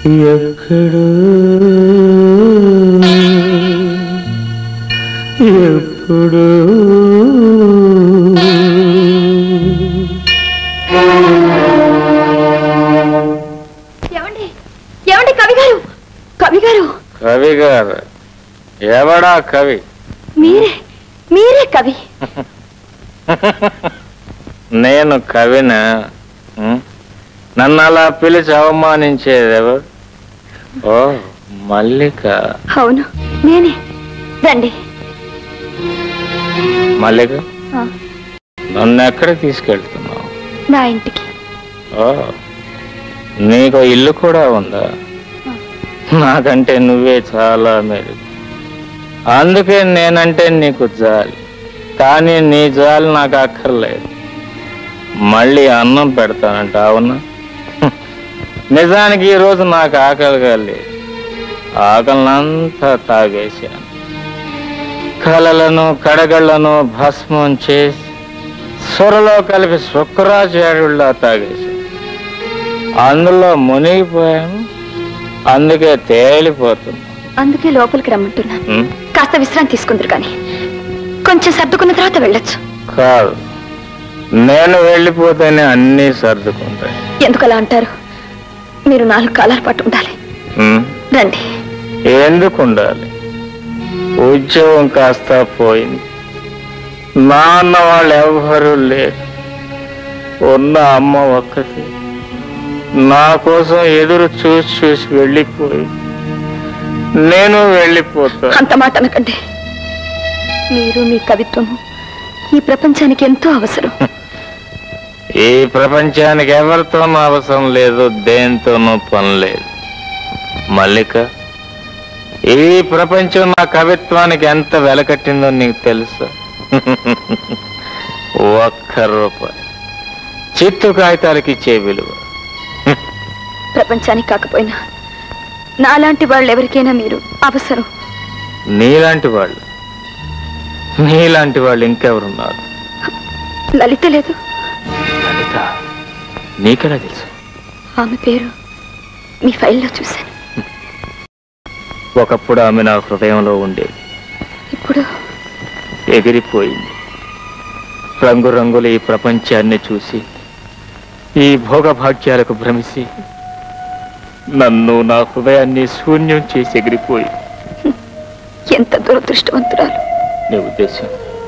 ఎక్కడో ఎప్పుడో ఏమండి ఏమండి కవి గారు కవి గారు కవి గారు ఎవడా కవి మీరే మీరే కవి నేను కవినా ఉం? నన్ను అలా పిలిచి అవమానించేదెవరు ఓ మల్లిక అవును నేనే రండి మల్లిక ఆ, నన్ను ఎక్కడ తీసుకెళ్తున్నావు నా ఇంటికి ఓ నీకు ఇల్లు కూడా ఉందా నాకంటే నువ్వే చాలా మెరుగు అందుకే నేనంటే నీకు జాలి కానీ నీ జాలి నాకు అక్కర్లేదు మళ్ళీ అన్నం పెడతానంట అవునా నిజానికి ఈరోజు నాకు ఆకలిగా లేదు ఆకలినంతా తాగేశాను కలలను కడగళ్లను భస్మం చేసి సొరలో కలిపి శుక్రాచార్యుల్లా తాగేశాను అందులో మునిగిపోయాను అందుకే తేలిపోతున్నా అందుకే లోపలికి రమ్మంటున్నాను ఉం? కాస్త విశ్రాంతి తీసుకుందరు కానీ కొంచెం సర్దుకున్న తర్వాత వెళ్ళొచ్చు కాదు నేను వెళ్ళిపోతేనే అన్నీ సర్దుకుంటాయి ఎందుకు అలా అంటారు మీరు నాలుగు కాలాల పాటు ఉండాలి ఉం? రండి ఎందుకు ఉండాలి ఉద్యోగం కాస్త పోయింది నాన్న వాళ్ళు ఎవ్వరూ లేరు ఉన్న అమ్మ ఒక్కటి నా కోసం ఎదురు చూసి చూసి వెళ్ళిపోయి నేను వెళ్ళిపోతా అంత మాట అనకండి మీరు మీ కవిత్వము ఈ ప్రపంచానికి ఎంతో అవసరం ఈ ప్రపంచానికి ఎవరితోనూ అవసరం లేదు దేంతోనూ పని లేదు మల్లిక ఈ ప్రపంచం నా కవిత్వానికి ఎంత వెలకట్టిందో నీకు తెలుసా ఒక్క రూపాయి చిత్తు కాగితాలకి ఇచ్చే విలువ ప్రపంచానికి కాకపోయినా నాలాంటి వాళ్ళు ఎవరికైనా మీరు అవసరం నీలాంటి వాళ్ళు నీలాంటి వాళ్ళు ఇంకెవరున్నారు లలిత లేదు లలిత నీకెలా తెలుసు ఆమె పేరు మీ ఫైల్లో చూశాను ఒకప్పుడు ఆమె నా హృదయంలో ఉండేది ఇప్పుడు ఎగిరిపోయింది రంగురంగుల ఈ ప్రపంచాన్ని చూసి ఈ భోగభాగ్యాలకు భ్రమిసి నన్ను నా హృదయాన్ని శూన్యం చేసి ఎగిరిపోయి ఎంత దురదృష్టవంతురాలు నీ ఉద్దేశం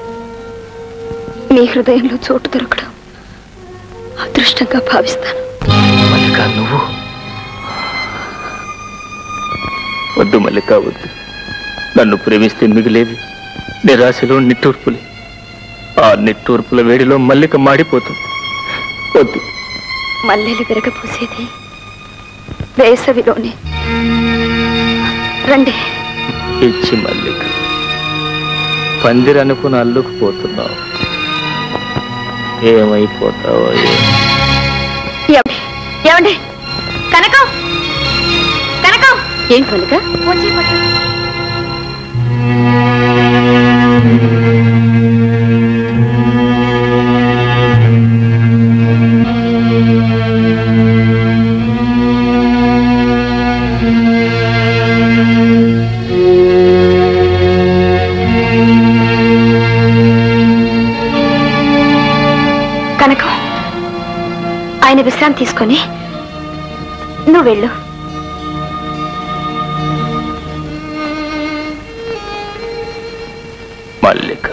మీ హృదయంలో చోటు దొరకడం అదృష్టంగా భావిస్తాను మల్లిక నువ్వు వద్దు మల్లిక వద్దు నన్ను ప్రేమిస్తే మిగిలేవి నిరాశలో నిట్టూర్పులే ఆ నిట్టూర్పుల వేడిలో మల్లిక మాడిపోతుంది వద్దు మల్లెలు విరగపూసేది వేసవిలోనే రండి ఇచ్చి మల్లిక పందిరనుకుని అల్లుకుపోతున్నావు ఏమైపోతావో ఏమో. ఏమండి ఏమండి కనకం కనకం ఏంటి మల్లిక వచ్చి పట్టు. కనకం ఆయన విశ్రాంతి తీసుకొని నువ్వు వెళ్ళు మల్లిక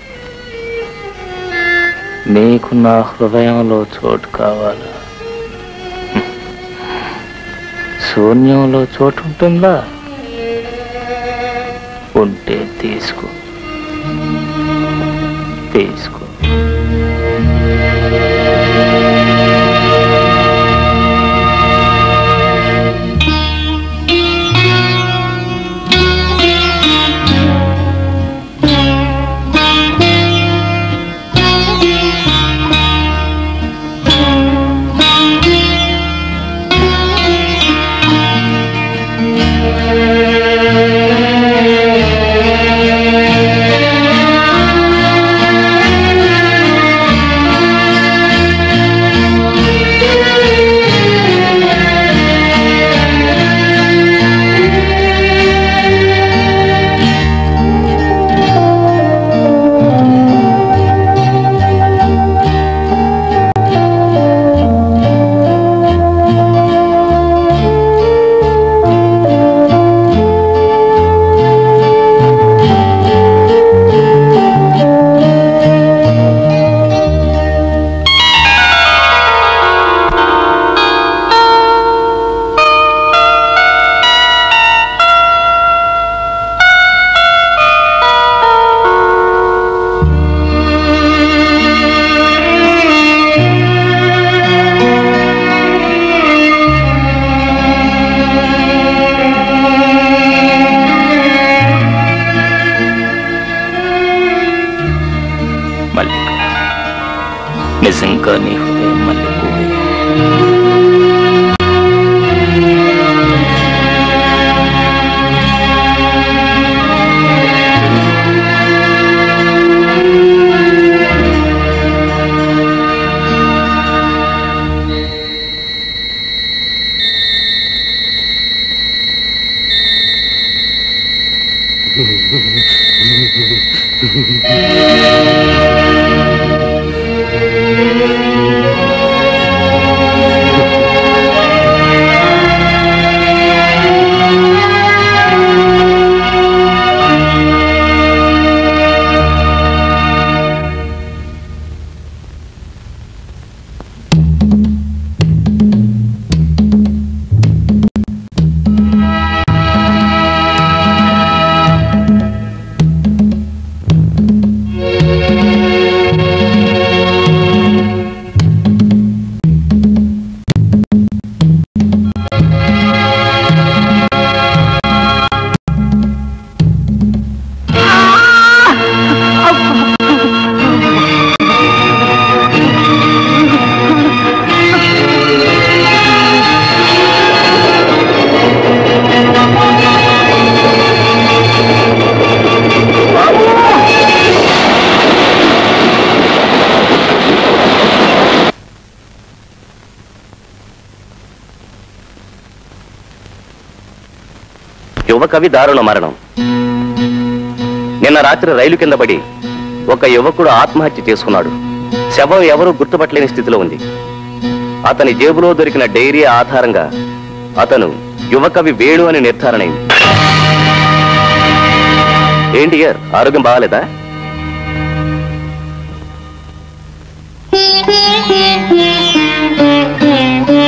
నీకు నా హృదయంలో చోటు కావాలా హ్మ్. శూన్యంలో చోటు ఉంటుందా ఉంటే తీసుకో తీసుకో ఆ ఇంకా నీ హృదయం మళ్ళీ పువ్వే. యువ కవి దారుణ మరణం నిన్న రాత్రి రైలు కింద పడి ఒక యువకుడు ఆత్మహత్య చేసుకున్నాడు శవం ఎవరూ గుర్తుపట్టలేని స్థితిలో ఉంది అతని జేబులో దొరికిన డైరీ ఆధారంగా అతను యువకవి వేణు అని నిర్ధారణ అయింది ఏంటి ఇయర్ ఆరోగ్యం బాగాలేదా Thank you.